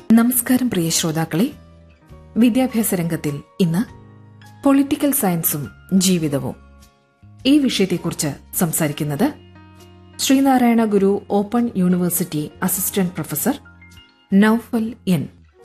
നമസ്കാരം പ്രിയ ശ്രോതാക്കളെ വിദ്യാഭ്യാസ രംഗത്തിൽ ഇന്ന് പൊളിറ്റിക്കൽ സയൻസും ജീവിതവും ഈ വിഷയത്തെക്കുറിച്ച് സംസാരിക്കുന്നത് Sreenarayana Guru open university assistant professor Noufal N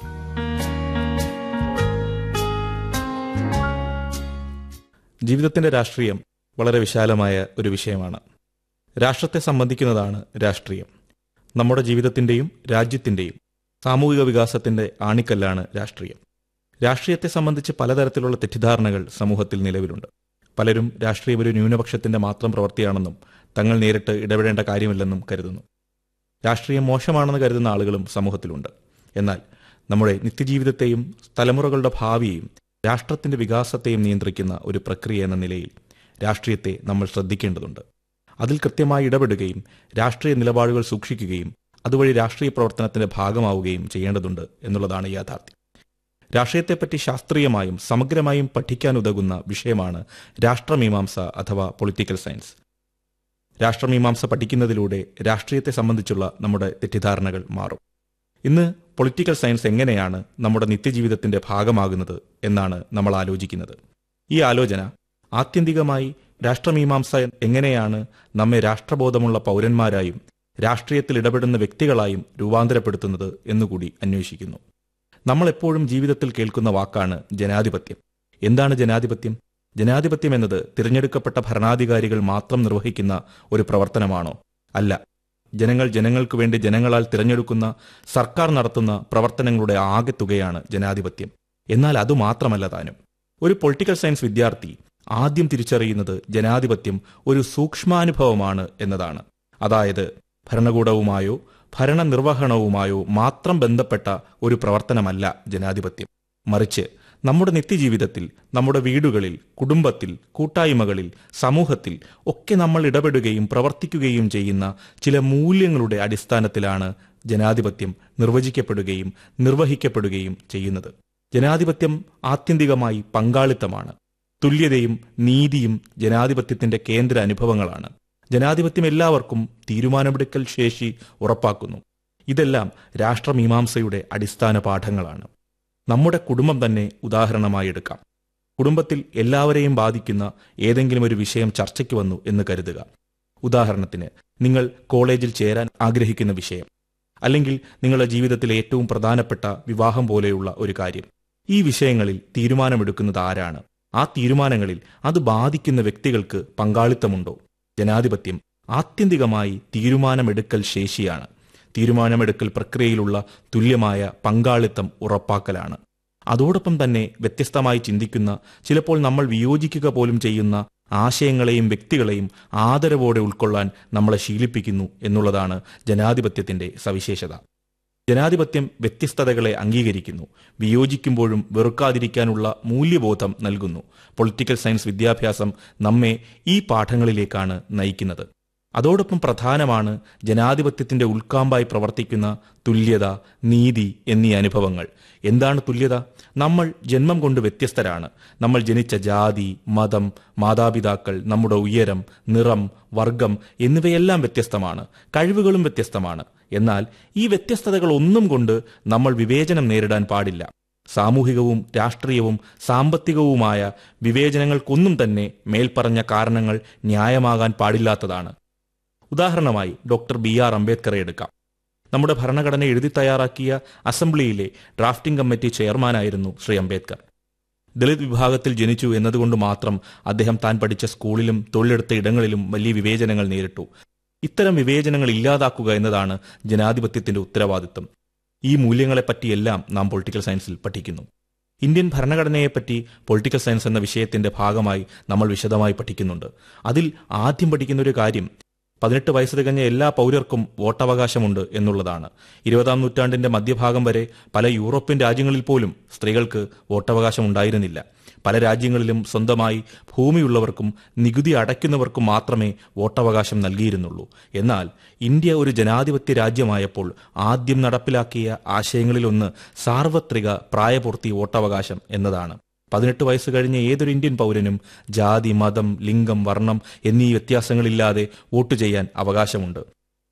ജീവിതത്തിന്റെ രാഷ്ട്രീയം വളരെ വിശാലമായ ഒരു വിഷയമാണ് രാഷ്ട്രത്തെ സംബന്ധിക്കുന്നതാണ് രാഷ്ട്രീയം നമ്മുടെ ജീവിതത്തിന്റെയും രാജ്യത്തിന്റെയും സാമൂഹിക വികാസത്തിന്റെ ആണിക്കല്ലാണ് രാഷ്ട്രീയം രാഷ്ട്രീയത്തെ സംബന്ധിച്ച് പലതരത്തിലുള്ള തെറ്റിദ്ധാരണകൾ സമൂഹത്തിൽ നിലവിലുണ്ട് പലരും രാഷ്ട്രീയം ഒരു ന്യൂനപക്ഷത്തിന്റെ മാത്രം പ്രവൃത്തിയാണെന്നും തങ്ങൾ നേരിട്ട് ഇടപെടേണ്ട കാര്യമില്ലെന്നും കരുതുന്നു രാഷ്ട്രീയം മോശമാണെന്ന് കരുതുന്ന ആളുകളും സമൂഹത്തിലുണ്ട് എന്നാൽ നമ്മുടെ നിത്യജീവിതത്തെയും തലമുറകളുടെ ഭാവിയെയും രാഷ്ട്രത്തിന്റെ വികാസത്തെയും നിയന്ത്രിക്കുന്ന ഒരു പ്രക്രിയ എന്ന നിലയിൽ രാഷ്ട്രീയത്തെ നമ്മൾ ശ്രദ്ധിക്കേണ്ടതുണ്ട് അതിൽ കൃത്യമായി ഇടപെടുകയും രാഷ്ട്രീയ നിലപാടുകൾ സൂക്ഷിക്കുകയും അതുവഴി രാഷ്ട്രീയ പ്രവർത്തനത്തിന്റെ ഭാഗമാവുകയും ചെയ്യേണ്ടതുണ്ട് എന്നുള്ളതാണ് യാഥാർത്ഥ്യം രാഷ്ട്രീയത്തെപ്പറ്റി ശാസ്ത്രീയമായും സമഗ്രമായും പഠിക്കാൻ ഉതകുന്ന വിഷയമാണ് രാഷ്ട്രമീമാംസ അഥവാ പൊളിറ്റിക്കൽ സയൻസ് രാഷ്ട്രമീമാംസ പഠിക്കുന്നതിലൂടെ രാഷ്ട്രീയത്തെ സംബന്ധിച്ചുള്ള നമ്മുടെ തെറ്റിദ്ധാരണകൾ മാറും ഇന്ന് പൊളിറ്റിക്കൽ സയൻസ് എങ്ങനെയാണ് നമ്മുടെ നിത്യജീവിതത്തിന്റെ ഭാഗമാകുന്നത് എന്നാണ് നമ്മൾ ആലോചിക്കുന്നത് ഈ ആലോചന ആത്യന്തികമായി രാഷ്ട്രമീമാംസ എങ്ങനെയാണ് നമ്മെ രാഷ്ട്രബോധമുള്ള പൗരന്മാരായും രാഷ്ട്രീയത്തിൽ ഇടപെടുന്ന വ്യക്തികളായും രൂപാന്തരപ്പെടുത്തുന്നത് എന്നുകൂടി അന്വേഷിക്കുന്നു നമ്മൾ എപ്പോഴും ജീവിതത്തിൽ കേൾക്കുന്ന വാക്കാണ് ജനാധിപത്യം എന്താണ് ജനാധിപത്യം ജനാധിപത്യം എന്നത് തിരഞ്ഞെടുക്കപ്പെട്ട ഭരണാധികാരികൾ മാത്രം നിർവഹിക്കുന്ന ഒരു പ്രവർത്തനമാണോ അല്ല ജനങ്ങൾ ജനങ്ങൾക്ക് വേണ്ടി ജനങ്ങളാൽ തിരഞ്ഞെടുക്കുന്ന സർക്കാർ നടത്തുന്ന പ്രവർത്തനങ്ങളുടെ ആകെത്തുകയാണ് ജനാധിപത്യം എന്നാൽ അതുമാത്രമല്ല താനും ഒരു പൊളിറ്റിക്കൽ സയൻസ് വിദ്യാർത്ഥി ആദ്യം തിരിച്ചറിയുന്നത് ജനാധിപത്യം ഒരു സൂക്ഷ്മാനുഭവമാണ് എന്നതാണ് അതായത് ഭരണകൂടവുമായോ ഭരണനിർവഹണവുമായോ മാത്രം ബന്ധപ്പെട്ട ഒരു പ്രവർത്തനമല്ല ജനാധിപത്യം മറിച്ച് നമ്മുടെ നിത്യജീവിതത്തിൽ നമ്മുടെ വീടുകളിൽ കുടുംബത്തിൽ കൂട്ടായ്മകളിൽ സമൂഹത്തിൽ ഒക്കെ നമ്മൾ ഇടപെടുകയും പ്രവർത്തിക്കുകയും ചെയ്യുന്ന ചില മൂല്യങ്ങളുടെ അടിസ്ഥാനത്തിലാണ് ജനാധിപത്യം നിർവചിക്കപ്പെടുകയും നിർവഹിക്കപ്പെടുകയും ചെയ്യുന്നത് ജനാധിപത്യം ആത്യന്തികമായി പങ്കാളിത്തമാണ് തുല്യതയും നീതിയും ജനാധിപത്യത്തിന്റെ കേന്ദ്ര അനുഭവങ്ങളാണ് ജനാധിപത്യം എല്ലാവർക്കും തീരുമാനമെടുക്കൽ ശേഷി ഉറപ്പാക്കുന്നു ഇതെല്ലാം രാഷ്ട്രമീമാംസയുടെ അടിസ്ഥാന പാഠങ്ങളാണ് നമ്മുടെ കുടുംബം തന്നെ ഉദാഹരണമായി എടുക്കാം കുടുംബത്തിൽ എല്ലാവരെയും ബാധിക്കുന്ന ഏതെങ്കിലും ഒരു വിഷയം ചർച്ചയ്ക്ക് വന്നു എന്ന് കരുതുക ഉദാഹരണത്തിന് നിങ്ങൾ കോളേജിൽ ചേരാൻ ആഗ്രഹിക്കുന്ന വിഷയം അല്ലെങ്കിൽ നിങ്ങളുടെ ജീവിതത്തിലെ ഏറ്റവും പ്രധാനപ്പെട്ട വിവാഹം പോലെയുള്ള ഒരു കാര്യം ഈ വിഷയങ്ങളിൽ തീരുമാനമെടുക്കുന്നത് ആരാണ് ആ തീരുമാനങ്ങളിൽ അത് ബാധിക്കുന്ന വ്യക്തികൾക്ക് പങ്കാളിത്തമുണ്ടോ ജനാധിപത്യം ആത്യന്തികമായി തീരുമാനമെടുക്കൽ ശേഷിയാണ് തീരുമാനമെടുക്കൽ പ്രക്രിയയിലുള്ള തുല്യമായ പങ്കാളിത്തം ഉറപ്പാക്കലാണ് അതോടൊപ്പം തന്നെ വ്യത്യസ്തമായി ചിന്തിക്കുന്ന ചിലപ്പോൾ നമ്മൾ വിയോജിക്കുക പോലും ചെയ്യുന്ന ആശയങ്ങളെയും വ്യക്തികളെയും ആദരവോടെ ഉൾക്കൊള്ളാൻ നമ്മളെ ശീലിപ്പിക്കുന്നു എന്നുള്ളതാണ് ജനാധിപത്യത്തിന്റെ സവിശേഷത ജനാധിപത്യം വ്യത്യസ്തതകളെ അംഗീകരിക്കുന്നു വിയോജിക്കുമ്പോഴും വെറുക്കാതിരിക്കാനുള്ള മൂല്യബോധം നൽകുന്നു പൊളിറ്റിക്കൽ സയൻസ് വിദ്യാഭ്യാസം നമ്മെ ഈ പാഠങ്ങളിലേക്കാണ് നയിക്കുന്നത് അതോടൊപ്പം പ്രധാനമാണ് ജനാധിപത്യത്തിന്റെ ഉൾക്കാമ്പായി പ്രവർത്തിക്കുന്ന തുല്യത നീതി എന്നീ അനുഭവങ്ങൾ എന്താണ് തുല്യത നമ്മൾ ജന്മം കൊണ്ട് വ്യത്യസ്തരാണ് നമ്മൾ ജനിച്ച ജാതി മതം മാതാപിതാക്കൾ നമ്മുടെ ഉയരം നിറം വർഗം എന്നിവയെല്ലാം വ്യത്യസ്തമാണ് കഴിവുകളും വ്യത്യസ്തമാണ് എന്നാൽ ഈ വ്യത്യസ്തതകൾ ഒന്നും കൊണ്ട് നമ്മൾ വിവേചനം നേരിടാൻ പാടില്ല സാമൂഹികവും രാഷ്ട്രീയവും സാമ്പത്തികവുമായ വിവേചനങ്ങൾക്കൊന്നും തന്നെ മേൽപ്പറഞ്ഞ കാരണങ്ങൾ ന്യായമാകാൻ പാടില്ലാത്തതാണ് ഉദാഹരണമായി ഡോക്ടർ ബി ആർ അംബേദ്കറെ എടുക്കാം നമ്മുടെ ഭരണഘടന എഴുതി തയ്യാറാക്കിയ അസംബ്ലിയിലെ ഡ്രാഫ്റ്റിംഗ് കമ്മിറ്റി ചെയർമാനായിരുന്നു ശ്രീ അംബേദ്കർ ദളിത് വിഭാഗത്തിൽ ജനിച്ചു എന്നതുകൊണ്ട് മാത്രം അദ്ദേഹം താൻ പഠിച്ച സ്കൂളിലും തൊഴിലെടുത്ത ഇടങ്ങളിലും വലിയ വിവേചനങ്ങൾ നേരിട്ടു ഇത്തരം വിവേചനങ്ങൾ ഇല്ലാതാക്കുക എന്നതാണ് ജനാധിപത്യത്തിന്റെ ഉത്തരവാദിത്വം ഈ മൂല്യങ്ങളെപ്പറ്റിയെല്ലാം നാം പൊളിറ്റിക്കൽ സയൻസിൽ പഠിക്കുന്നു ഇന്ത്യൻ ഭരണഘടനയെപ്പറ്റി പൊളിറ്റിക്കൽ സയൻസ് എന്ന വിഷയത്തിന്റെ ഭാഗമായി നമ്മൾ വിശദമായി പഠിക്കുന്നുണ്ട് അതിൽ ആദ്യം പഠിക്കുന്ന ഒരു കാര്യം പതിനെട്ട് വയസ്സ് തികഞ്ഞ എല്ലാ പൗരർക്കും വോട്ടവകാശമുണ്ട് എന്നുള്ളതാണ് ഇരുപതാം നൂറ്റാണ്ടിന്റെ മധ്യഭാഗം വരെ പല യൂറോപ്യൻ രാജ്യങ്ങളിൽ പോലും സ്ത്രീകൾക്ക് വോട്ടവകാശം ഉണ്ടായിരുന്നില്ല പല രാജ്യങ്ങളിലും സ്വന്തമായി ഭൂമിയുള്ളവർക്കും നികുതി അടയ്ക്കുന്നവർക്കും മാത്രമേ വോട്ടവകാശം നൽകിയിരുന്നുള്ളൂ എന്നാൽ ഇന്ത്യ ഒരു ജനാധിപത്യ രാജ്യമായപ്പോൾ ആദ്യം നടപ്പിലാക്കിയ ആശയങ്ങളിലൊന്ന് സാർവത്രിക പ്രായപൂർത്തി വോട്ടവകാശം എന്നതാണ് പതിനെട്ട് വയസ്സ് കഴിഞ്ഞ ഏതൊരു ഇന്ത്യൻ പൗരനും ജാതി മതം ലിംഗം വർണ്ണം എന്നീ വ്യത്യാസങ്ങളില്ലാതെ വോട്ട് ചെയ്യാൻ അവകാശമുണ്ട്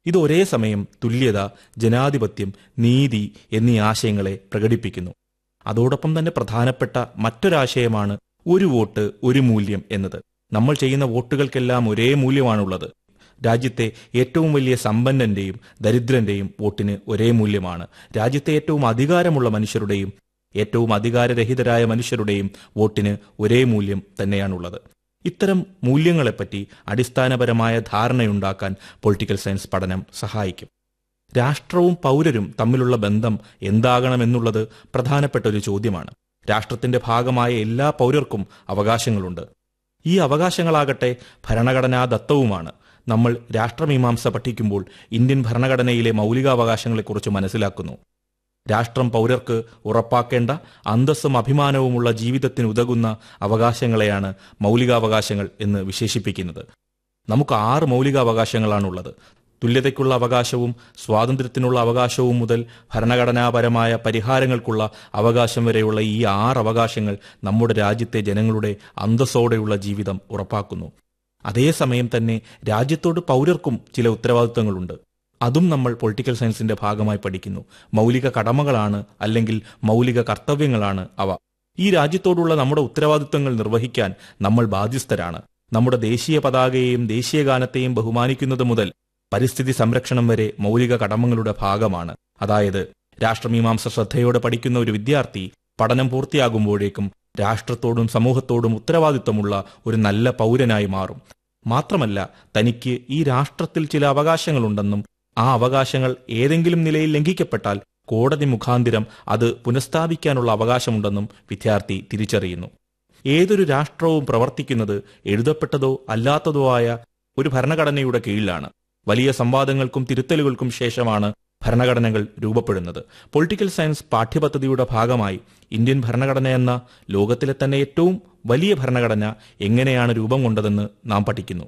ഇത് ഒരേ സമയം തുല്യത ജനാധിപത്യം നീതി എന്നീ ആശയങ്ങളെ പ്രകടിപ്പിക്കുന്നു അതോടൊപ്പം തന്നെ പ്രധാനപ്പെട്ട മറ്റൊരാശയമാണ് ഒരു വോട്ട് ഒരു മൂല്യം എന്നത് നമ്മൾ ചെയ്യുന്ന വോട്ടുകൾക്കെല്ലാം ഒരേ മൂല്യമാണുള്ളത് രാജ്യത്തെ ഏറ്റവും വലിയ സമ്പന്നന്റെയും ദരിദ്രന്റെയും വോട്ടിന് ഒരേ മൂല്യമാണ് രാജ്യത്തെ ഏറ്റവും അധികാരമുള്ള മനുഷ്യരുടെയും ഏറ്റവും അധികാരരഹിതരായ മനുഷ്യരുടെയും വോട്ടിന് ഒരേ മൂല്യം തന്നെയാണുള്ളത് ഇത്തരം മൂല്യങ്ങളെപ്പറ്റി അടിസ്ഥാനപരമായ ധാരണയുണ്ടാക്കാൻ പൊളിറ്റിക്കൽ സയൻസ് പഠനം സഹായിക്കും രാഷ്ട്രവും പൗരരും തമ്മിലുള്ള ബന്ധം എന്താകണമെന്നുള്ളത് പ്രധാനപ്പെട്ട ഒരു ചോദ്യമാണ് രാഷ്ട്രത്തിന്റെ ഭാഗമായ എല്ലാ പൗരർക്കും അവകാശങ്ങളുണ്ട് ഈ അവകാശങ്ങളാകട്ടെ ഭരണഘടനാ ദത്തവുമാണ് നമ്മൾ രാഷ്ട്രമീമാംസ പഠിക്കുമ്പോൾ ഇന്ത്യൻ ഭരണഘടനയിലെ മൗലികാവകാശങ്ങളെക്കുറിച്ച് മനസ്സിലാക്കുന്നു രാഷ്ട്രം പൗരർക്ക് ഉറപ്പാക്കേണ്ട അന്തസ്സും അഭിമാനവുമുള്ള ജീവിതത്തിന് ഉതകുന്ന അവകാശങ്ങളെയാണ് മൗലികാവകാശങ്ങൾ എന്ന് വിശേഷിപ്പിക്കുന്നത് നമുക്ക് ആറ് മൗലികാവകാശങ്ങളാണുള്ളത് തുല്യതയ്ക്കുള്ള അവകാശവും സ്വാതന്ത്ര്യത്തിനുള്ള അവകാശവും മുതൽ ഭരണഘടനാപരമായ പരിഹാരങ്ങൾക്കുള്ള അവകാശം വരെയുള്ള ഈ ആറ് അവകാശങ്ങൾ നമ്മുടെ രാജ്യത്തെ ജനങ്ങളുടെ അന്തസ്സോടെയുള്ള ജീവിതം ഉറപ്പാക്കുന്നു അതേസമയം തന്നെ രാജ്യത്തോട് പൗരർക്കും ചില ഉത്തരവാദിത്തങ്ങളുണ്ട് അതും നമ്മൾ പൊളിറ്റിക്കൽ സയൻസിന്റെ ഭാഗമായി പഠിക്കുന്നു മൗലിക കടമകളാണ് അല്ലെങ്കിൽ മൗലിക കർത്തവ്യങ്ങളാണ് അവ ഈ രാജ്യത്തോടുള്ള നമ്മുടെ ഉത്തരവാദിത്തങ്ങൾ നിർവഹിക്കാൻ നമ്മൾ ബാധ്യസ്ഥരാണ് നമ്മുടെ ദേശീയ പതാകയെയും ദേശീയഗാനത്തെയും ബഹുമാനിക്കുന്നത് മുതൽ പരിസ്ഥിതി സംരക്ഷണം വരെ മൗലിക കടമങ്ങളുടെ ഭാഗമാണ് അതായത് രാഷ്ട്രമീമാംസ ശ്രദ്ധയോടെ പഠിക്കുന്ന ഒരു വിദ്യാർത്ഥി പഠനം പൂർത്തിയാകുമ്പോഴേക്കും രാഷ്ട്രത്തോടും സമൂഹത്തോടും ഉത്തരവാദിത്തമുള്ള ഒരു നല്ല പൗരനായി മാറും മാത്രമല്ല തനിക്ക് ഈ രാഷ്ട്രത്തിൽ ചില അവകാശങ്ങളുണ്ടെന്നും ആ അവകാശങ്ങൾ ഏതെങ്കിലും നിലയിൽ ലംഘിക്കപ്പെട്ടാൽ കോടതി മുഖാന്തിരം അത് പുനഃസ്ഥാപിക്കാനുള്ള അവകാശമുണ്ടെന്നും വിദ്യാർത്ഥി തിരിച്ചറിയുന്നു ഏതൊരു രാഷ്ട്രവും പ്രവർത്തിക്കുന്നത് എഴുതപ്പെട്ടതോ അല്ലാത്തതോ ആയ ഒരു ഭരണഘടനയുടെ കീഴിലാണ് വലിയ സംവാദങ്ങൾക്കും തിരുത്തലുകൾക്കും ശേഷമാണ് ഭരണഘടനകൾ രൂപപ്പെടുന്നത് പൊളിറ്റിക്കൽ സയൻസ് പാഠ്യപദ്ധതിയുടെ ഭാഗമായി ഇന്ത്യൻ ഭരണഘടന എന്ന ലോകത്തിലെ തന്നെ ഏറ്റവും വലിയ ഭരണഘടന എങ്ങനെയാണ് രൂപം കൊണ്ടതെന്ന് നാം പഠിക്കുന്നു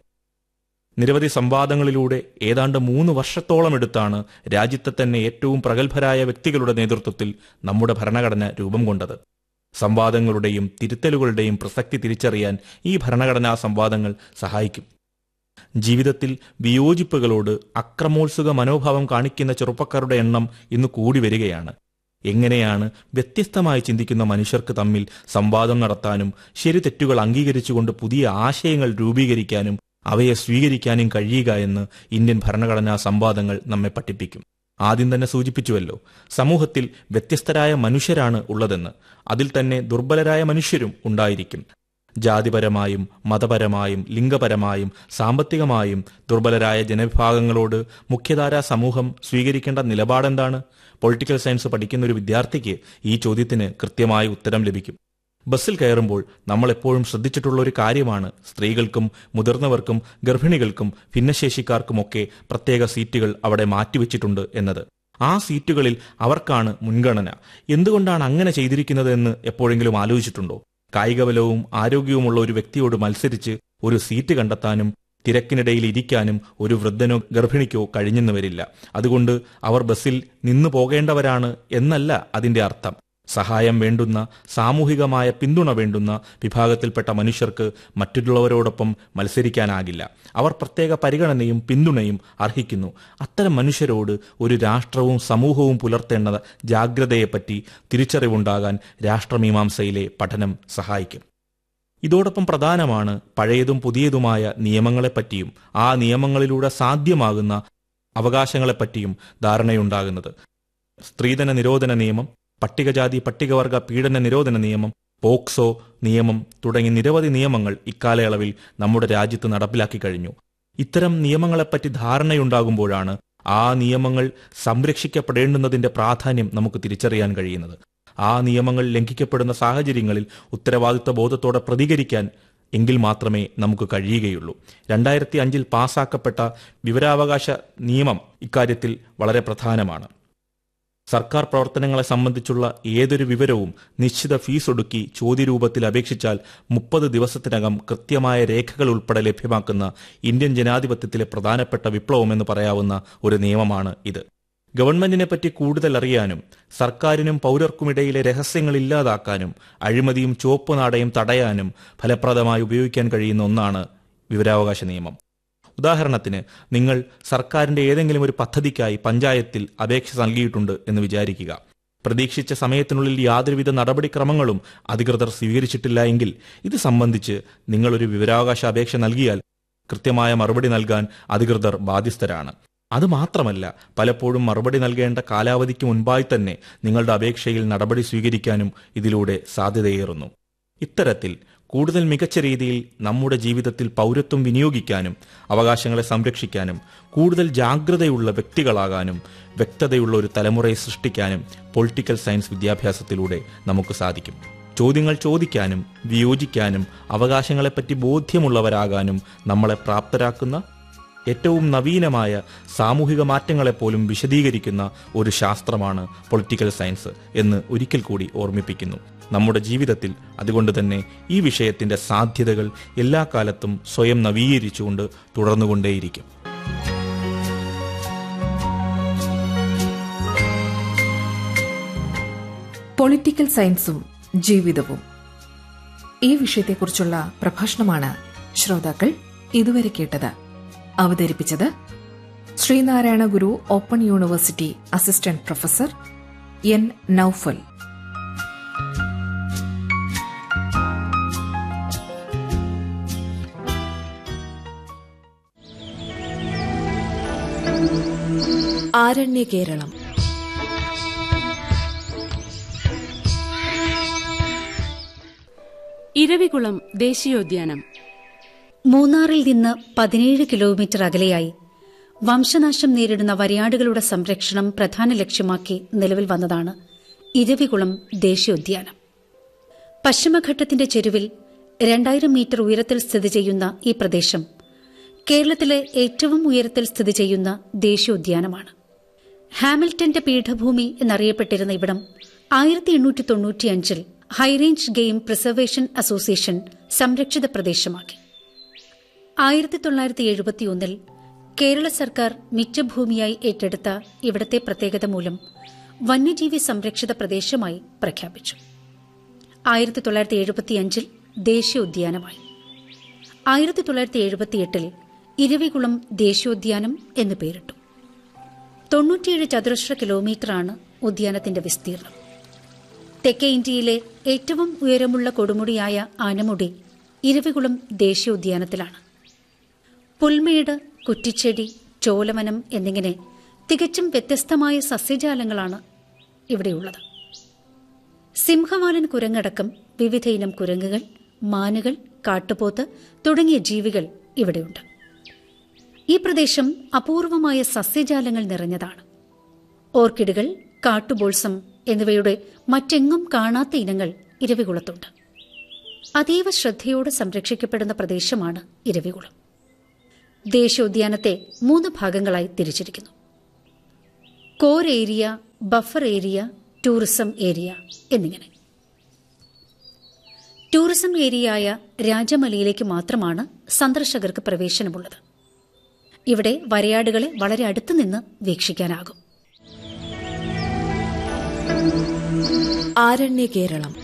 നിരവധി സംവാദങ്ങളിലൂടെ ഏതാണ്ട് മൂന്ന് വർഷത്തോളം എടുത്താണ് രാജ്യത്തെ തന്നെ ഏറ്റവും പ്രഗത്ഭരായ വ്യക്തികളുടെ നേതൃത്വത്തിൽ നമ്മുടെ ഭരണഘടന രൂപം കൊണ്ടത് സംവാദങ്ങളുടെയും തിരുത്തലുകളുടെയും പ്രസക്തി തിരിച്ചറിയാൻ ഈ ഭരണഘടനാ സംവാദങ്ങൾ സഹായിക്കും ജീവിതത്തിൽ വിയോജിപ്പുകളോട് അക്രമോത്സുക മനോഭാവം കാണിക്കുന്ന ചെറുപ്പക്കാരുടെ എണ്ണം ഇന്ന് കൂടി വരികയാണ് എങ്ങനെയാണ് വ്യത്യസ്തമായി ചിന്തിക്കുന്ന മനുഷ്യർക്ക് തമ്മിൽ സംവാദം നടത്താനും ശരി തെറ്റുകൾ അംഗീകരിച്ചുകൊണ്ട് പുതിയ ആശയങ്ങൾ രൂപീകരിക്കാനും അവയെ സ്വീകരിക്കാനും കഴിയുക എന്ന് ഇന്ത്യൻ ഭരണഘടനാ സംവാദങ്ങൾ നമ്മെ പഠിപ്പിക്കും ആദ്യം തന്നെ സൂചിപ്പിച്ചുവല്ലോ സമൂഹത്തിൽ വ്യത്യസ്തരായ മനുഷ്യരാണ് ഉള്ളതെന്ന് അതിൽ തന്നെ ദുർബലരായ മനുഷ്യരും ഉണ്ടായിരിക്കും ജാതിപരമായും മതപരമായും ലിംഗപരമായും സാമ്പത്തികമായും ദുർബലരായ ജനവിഭാഗങ്ങളോട് മുഖ്യധാരാ സമൂഹം സ്വീകരിക്കേണ്ട നിലപാടെന്താണ് പൊളിറ്റിക്കൽ സയൻസ് പഠിക്കുന്ന ഒരു വിദ്യാർത്ഥിക്ക് ഈ ചോദ്യത്തിന് കൃത്യമായ ഉത്തരം ലഭിക്കും ബസ്സിൽ കയറുമ്പോൾ നമ്മൾ എപ്പോഴും ശ്രദ്ധിച്ചിട്ടുള്ള ഒരു കാര്യമാണ് സ്ത്രീകൾക്കും മുതിർന്നവർക്കും ഗർഭിണികൾക്കും ഭിന്നശേഷിക്കാർക്കുമൊക്കെ പ്രത്യേക സീറ്റുകൾ അവിടെ മാറ്റിവെച്ചിട്ടുണ്ട് എന്നത് ആ സീറ്റുകളിൽ അവർക്കാണ് മുൻഗണന എന്തുകൊണ്ടാണ് അങ്ങനെ ചെയ്തിരിക്കുന്നത് എന്ന് എപ്പോഴെങ്കിലും ആലോചിച്ചിട്ടുണ്ടോ കായികബലവും ആരോഗ്യവുമുള്ള ഒരു വ്യക്തിയോട് മത്സരിച്ച് ഒരു സീറ്റ് കണ്ടെത്താനും തിരക്കിനിടയിൽ ഇരിക്കാനും ഒരു വൃദ്ധനോ ഗർഭിണിക്കോ കഴിഞ്ഞെന്ന് വരില്ല അതുകൊണ്ട് അവർ ബസ്സിൽ നിന്നു പോകേണ്ടവരാണ് എന്നല്ല അതിന്റെ അർത്ഥം സഹായം വേണ്ടുന്ന സാമൂഹികമായ പിന്തുണ വേണ്ടുന്ന വിഭാഗത്തിൽപ്പെട്ട മനുഷ്യർക്ക് മറ്റുള്ളവരോടൊപ്പം മത്സരിക്കാനാകില്ല അവർ പ്രത്യേക പരിഗണനയും പിന്തുണയും അർഹിക്കുന്നു അത്തരം മനുഷ്യരോട് ഒരു രാഷ്ട്രവും സമൂഹവും പുലർത്തേണ്ട ജാഗ്രതയെപ്പറ്റി തിരിച്ചറിവുണ്ടാകാൻ രാഷ്ട്രമീമാംസയിലെ പഠനം സഹായിക്കും ഇതോടൊപ്പം പ്രധാനമാണ് പഴയതും പുതിയതുമായ നിയമങ്ങളെപ്പറ്റിയും ആ നിയമങ്ങളിലൂടെ സാധ്യമാകുന്ന അവകാശങ്ങളെപ്പറ്റിയും ധാരണയുണ്ടാകുന്നത് സ്ത്രീധന നിരോധന നിയമം പട്ടികജാതി പട്ടികവർഗ പീഡന നിരോധന നിയമം പോക്സോ നിയമം തുടങ്ങി നിരവധി നിയമങ്ങൾ ഇക്കാലയളവിൽ നമ്മുടെ രാജ്യത്ത് നടപ്പിലാക്കി കഴിഞ്ഞു ഇത്തരം നിയമങ്ങളെപ്പറ്റി ധാരണയുണ്ടാകുമ്പോഴാണ് ആ നിയമങ്ങൾ സംരക്ഷിക്കപ്പെടേണ്ടുന്നതിന്റെ പ്രാധാന്യം നമുക്ക് തിരിച്ചറിയാൻ കഴിയുന്നത് ആ നിയമങ്ങൾ ലംഘിക്കപ്പെടുന്ന സാഹചര്യങ്ങളിൽ ഉത്തരവാദിത്വ ബോധത്തോടെ പ്രതികരിക്കാൻ എങ്കിൽ മാത്രമേ നമുക്ക് കഴിയുകയുള്ളൂ രണ്ടായിരത്തി അഞ്ചിൽ പാസാക്കപ്പെട്ട വിവരാവകാശ നിയമം ഇക്കാര്യത്തിൽ വളരെ പ്രധാനമാണ് സർക്കാർ പ്രവർത്തനങ്ങളെ സംബന്ധിച്ചുള്ള ഏതൊരു വിവരവും നിശ്ചിത ഫീസ് ഒടുക്കി ചോദ്യരൂപത്തിൽ അപേക്ഷിച്ചാൽ മുപ്പത് ദിവസത്തിനകം കൃത്യമായ രേഖകൾ ഉൾപ്പെടെ ലഭ്യമാക്കുന്ന ഇന്ത്യൻ ജനാധിപത്യത്തിലെ പ്രധാനപ്പെട്ട വിപ്ലവമെന്ന് പറയാവുന്ന ഒരു നിയമമാണ് ഇത് ഗവൺമെന്റിനെ പറ്റി കൂടുതൽ അറിയാനും സർക്കാരിനും പൗരർക്കുമിടയിലെ രഹസ്യങ്ങൾ ഇല്ലാതാക്കാനും അഴിമതിയും ചുവപ്പ് നാടയും തടയാനും ഫലപ്രദമായി ഉപയോഗിക്കാൻ കഴിയുന്ന ഒന്നാണ് വിവരാവകാശ നിയമം ഉദാഹരണത്തിന് നിങ്ങൾ സർക്കാരിന്റെ ഏതെങ്കിലും ഒരു പദ്ധതിക്കായി പഞ്ചായത്തിൽ അപേക്ഷ നൽകിയിട്ടുണ്ട് എന്ന് വിചാരിക്കുക പ്രതീക്ഷിച്ച സമയത്തിനുള്ളിൽ യാതൊരുവിധ നടപടിക്രമങ്ങളും അധികൃതർ സ്വീകരിച്ചിട്ടില്ല എങ്കിൽ ഇത് സംബന്ധിച്ച് നിങ്ങളൊരു വിവരാവകാശ അപേക്ഷ നൽകിയാൽ കൃത്യമായ മറുപടി നൽകാൻ അധികൃതർ ബാധ്യസ്ഥരാണ് അതുമാത്രമല്ല പലപ്പോഴും മറുപടി നൽകേണ്ട കാലാവധിക്ക് മുൻപായി തന്നെ നിങ്ങളുടെ അപേക്ഷയിൽ നടപടി സ്വീകരിക്കാനും ഇതിലൂടെ സാധ്യതയേറുന്നു ഇത്തരത്തിൽ കൂടുതൽ മികച്ച രീതിയിൽ നമ്മുടെ ജീവിതത്തിൽ പൗരത്വം വിനിയോഗിക്കാനും അവകാശങ്ങളെ സംരക്ഷിക്കാനും കൂടുതൽ ജാഗ്രതയുള്ള വ്യക്തികളാകാനും വ്യക്തതയുള്ള ഒരു തലമുറയെ സൃഷ്ടിക്കാനും പൊളിറ്റിക്കൽ സയൻസ് വിദ്യാഭ്യാസത്തിലൂടെ നമുക്ക് സാധിക്കും ചോദ്യങ്ങൾ ചോദിക്കാനും വിയോജിക്കാനും അവകാശങ്ങളെപ്പറ്റി ബോധ്യമുള്ളവരാകാനും നമ്മളെ പ്രാപ്തരാക്കുന്ന ഏറ്റവും നവീനമായ സാമൂഹിക മാറ്റങ്ങളെപ്പോലും വിശദീകരിക്കുന്ന ഒരു ശാസ്ത്രമാണ് പൊളിറ്റിക്കൽ സയൻസ് എന്ന് ഒരിക്കൽ കൂടി ഓർമ്മിപ്പിക്കുന്നു നമ്മുടെ ജീവിതത്തിൽ അതുകൊണ്ട് തന്നെ ഈ വിഷയത്തിന്റെ സാധ്യതകൾ എല്ലാ കാലത്തും സ്വയം നവീകരിച്ചുകൊണ്ട് തുടർന്നുകൊണ്ടേയിരിക്കും പൊളിറ്റിക്കൽ സയൻസും ജീവിതവും ഈ വിഷയത്തെക്കുറിച്ചുള്ള പ്രഭാഷണമാണ് ശ്രോതാക്കൾ ഇതുവരെ കേട്ടത് അവതരിപ്പിച്ചത് Sreenarayana Guru open university assistant professor N Noufal Aranya Keralam Eravikulam ദേശീയോദ്യാനം മൂന്നാറിൽ നിന്ന് പതിനേഴ് കിലോമീറ്റർ അകലെയായി വംശനാശം നേരിടുന്ന വരയാടുകളുടെ സംരക്ഷണം പ്രധാന ലക്ഷ്യമാക്കി നിലവിൽ വന്നതാണ് ഇരവികുളം ദേശീയോദ്യാനം പശ്ചിമഘട്ടത്തിന്റെ ചെരുവിൽ രണ്ടായിരം മീറ്റർ ഉയരത്തിൽ സ്ഥിതി ചെയ്യുന്ന ഈ പ്രദേശം കേരളത്തിലെ ഏറ്റവും ഉയരത്തിൽ സ്ഥിതി ചെയ്യുന്ന ദേശീയോദ്യാനമാണ് ഹാമിൽട്ടന്റെ പീഠഭൂമി എന്നറിയപ്പെട്ടിരുന്ന ഇവിടം ആയിരത്തി എണ്ണൂറ്റി തൊണ്ണൂറ്റിയഞ്ചിൽ ഹൈറേഞ്ച് ഗെയിം പ്രിസർവേഷൻ അസോസിയേഷൻ സംരക്ഷിത പ്രദേശമാക്കി ആയിരത്തി തൊള്ളായിരത്തി എഴുപത്തിയൊന്നിൽ കേരള സർക്കാർ മിച്ചഭൂമിയായി ഏറ്റെടുത്ത ഇവിടത്തെ പ്രത്യേകത മൂലം വന്യജീവി സംരക്ഷിത പ്രദേശമായി പ്രഖ്യാപിച്ചു ആയിരത്തി തൊള്ളായിരത്തി എഴുപത്തിയഞ്ചിൽ ദേശീയോദ്യാനമായി ആയിരത്തി തൊള്ളായിരത്തി എഴുപത്തിയെട്ടിൽ ഇരവികുളം ദേശീയോദ്യാനം എന്ന് പേരിട്ടു തൊണ്ണൂറ്റിയേഴ് ചതുരശ്ര കിലോമീറ്ററാണ് ഉദ്യാനത്തിന്റെ വിസ്തീർണം തെക്കേ ഇന്ത്യയിലെ ഏറ്റവും ഉയരമുള്ള കൊടുമുടിയായ ആനമുടി ഇരവികുളം ദേശീയോദ്യാനത്തിലാണ് പുൽമേട് കുറ്റിച്ചെടി ചോലവനം എന്നിങ്ങനെ തികച്ചും വ്യത്യസ്തമായ സസ്യജാലങ്ങളാണ് ഇവിടെയുള്ളത് സിംഹവാലൻ കുരങ്ങടക്കം വിവിധയിനം കുരങ്ങുകൾ മാനുകൾ കാട്ടുപോത്ത് തുടങ്ങിയ ജീവികൾ ഇവിടെയുണ്ട് ഈ പ്രദേശം അപൂർവമായ സസ്യജാലങ്ങൾ നിറഞ്ഞതാണ് ഓർക്കിഡുകൾ കാട്ടുബോൾസം എന്നിവയുടെ മറ്റെങ്ങും കാണാത്ത ഇനങ്ങൾ ഇരവികുളത്തുണ്ട് അതീവ ശ്രദ്ധയോടെ സംരക്ഷിക്കപ്പെടുന്ന പ്രദേശമാണ് ഇരവികുളം ദേശീയോദ്യാനത്തെ മൂന്ന് ഭാഗങ്ങളായി തിരിച്ചിരിക്കുന്നു core area buffer area tourism area എന്നിങ്ങനെ ടൂറിസം ഏരിയയായ രാജമലയിലേക്ക് മാത്രമാണ് സന്ദർശകർക്ക് പ്രവേശനമുള്ളത് ഇവിടെ വരയാടുകളെ വളരെ അടുത്തുനിന്ന് വീക്ഷിക്കാനാകും ആരണ്യ കേരളം